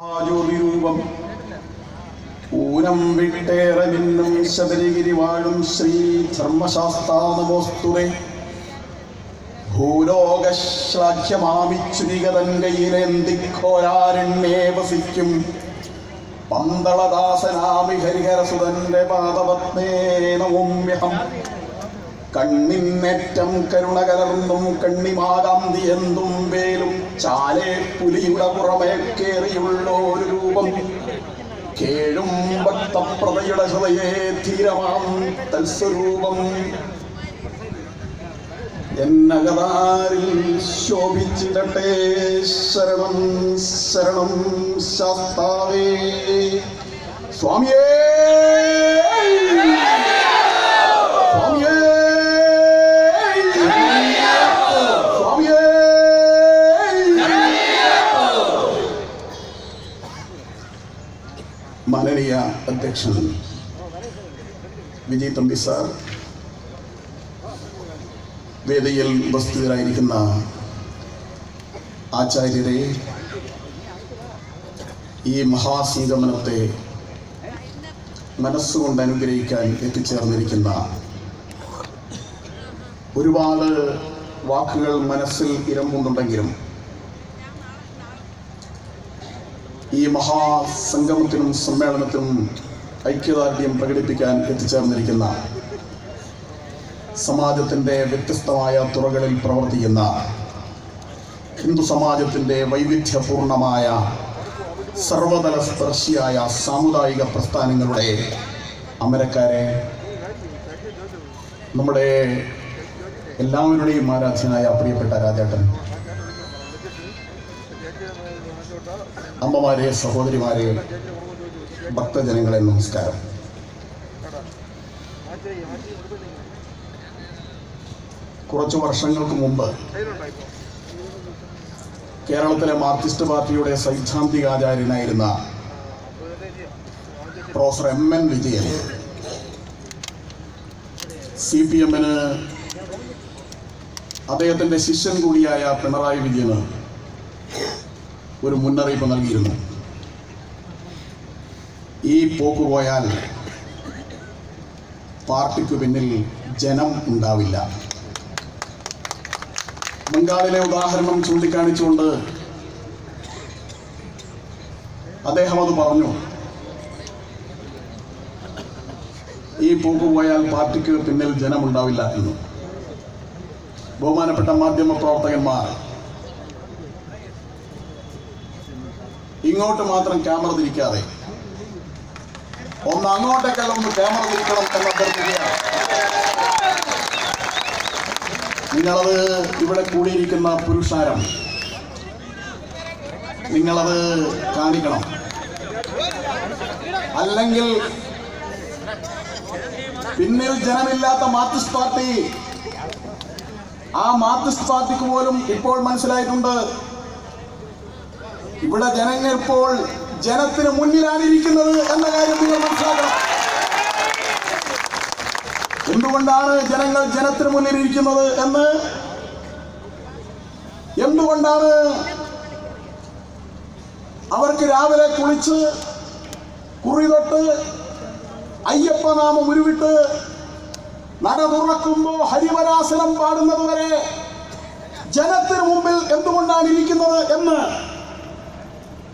ആജോതിരൂപം ഊനം വിട്ടേറെ നിന്നും ശബരിഗിരി വാഴും ശ്രീ ധർമ്മശാസ്താ നമോസ്തുതേ ഭൂലോകശ്ലാഘ്യമാമിച്ചുരികതൻ കയ്യിലേന്തിക്കോരാരണ്യേ വസിക്കും പന്തളദാസനാമി ഹരിഹരസുതന്റെ പാദപത്മേ നമോമ്യഹം കണ്ണിന്നേറ്റം കരുണ കലർന്നും കണ്ണിമാകാന്തി എന്തും വേലും ചാലേ പുലിയുടെ പുറമേ കേറിയുള്ള ഒരു രൂപം കേഴും ഭക്തപ്രതയുടെ ഹൃദയേ ധീരമാം തൽസ്വരൂപം എന്നകതാരിൽ ശോഭിച്ചിടട്ടെ ശരണം ശരണം ശാസ്താവേ സ്വാമിയേ സ്വാമിയേ സ്വാമിയേ മാനനീയ അധ്യക്ഷൻ വിജയ് തമ്പി സാർ വേദിയിൽ ഉപസ്ഥിതരായിരിക്കുന്ന ആചാര്യരെ ഈ മഹാസംഗമനത്തെ മനസ്സുകൊണ്ട് അനുഗ്രഹിക്കാൻ എത്തിച്ചേർന്നിരിക്കുന്ന ഒരുപാട് വാക്കുകൾ മനസ്സിൽ ഇരമ്പുന്നുണ്ടെങ്കിലും ഈ മഹാസംഗമത്തിനും സമ്മേളനത്തിനും ഐക്യദാർഢ്യം പ്രകടിപ്പിക്കാൻ എത്തിച്ചേർന്നിരിക്കുന്ന സമാജത്തിൻ്റെ വ്യത്യസ്തമായ തുറകളിൽ പ്രവർത്തിക്കുന്ന ഹിന്ദു സമാജത്തിൻ്റെ വൈവിധ്യപൂർണമായ സർവതല സ്പർശിയായ സാമുദായിക പ്രസ്ഥാനങ്ങളുടെ അമരക്കാരെ നമ്മുടെ എല്ലാവരുടെയും ആരാധ്യനായ പ്രിയപ്പെട്ട രാജേട്ടൻ അമ്മമാരെ സഹോദരിമാരെ ഭക്തജനങ്ങളെ നമസ്കാരം കുറച്ചു വർഷങ്ങൾക്ക് മുമ്പ് കേരളത്തിലെ മാർക്സിസ്റ്റ് പാർട്ടിയുടെ സൈദ്ധാന്തികാചാര്യനായിരുന്ന professor M N Vijayan C P എമ്മിന് അദ്ദേഹത്തിൻ്റെ ശിഷ്യൻ കൂടിയായ പിണറായി വിജയന് ഒരു മുന്നറിയിപ്പ് നൽകിയിരുന്നു ഈ പോക്ക് പോയാൽ പാർട്ടിക്ക് പിന്നിൽ ജനം ഉണ്ടാവില്ല ബംഗാളിലെ ഉദാഹരണം ചൂണ്ടിക്കാണിച്ചുകൊണ്ട് അദ്ദേഹം അത് പറഞ്ഞു ഈ പോക്ക് പോയാൽ പാർട്ടിക്ക് പിന്നിൽ ജനമുണ്ടാവില്ല എന്ന് ബഹുമാനപ്പെട്ട മാധ്യമ പ്രവർത്തകന്മാർ ഇങ്ങോട്ട് മാത്രം ക്യാമറ തിരിക്കാതെ ഒന്ന് അങ്ങോട്ടേക്കല്ല ഒന്ന് ക്യാമറ തിരിക്കണം എന്ന് അഭ്യർത്ഥിക്കുകയാണ് നിങ്ങളത് ഇവിടെ കൂടിയിരിക്കുന്ന പുരുഷാരം നിങ്ങളത് കാണിക്കണം അല്ലെങ്കിൽ പിന്നിൽ ജനമില്ലാത്ത മാർക്സിസ്റ്റ് പാർട്ടി ആ മാർക്സിസ്റ്റ് പാർട്ടിക്ക് പോലും ഇപ്പോൾ മനസ്സിലായിട്ടുണ്ട് ഇവിടെ ജനങ്ങൾ ഇപ്പോൾ ജനത്തിന് മുന്നിലാണ് ഇരിക്കുന്നത് എന്ന കാര്യം നിങ്ങൾ മനസ്സിലാക്കണം എന്തുകൊണ്ടാണ് ജനങ്ങൾ ജനത്തിന് മുന്നിൽ ഇരിക്കുന്നത് എന്ന് എന്തുകൊണ്ടാണ് അവർക്ക് രാവിലെ കുളിച്ച് കുറി തൊട്ട് അയ്യപ്പനാമം ഉരുവിട്ട് നട തുറക്കുമ്പോ ഹരിവരാസനം പാടുന്നത് വരെ ജനത്തിന് മുമ്പിൽ എന്തുകൊണ്ടാണ് ഇരിക്കുന്നത് എന്ന്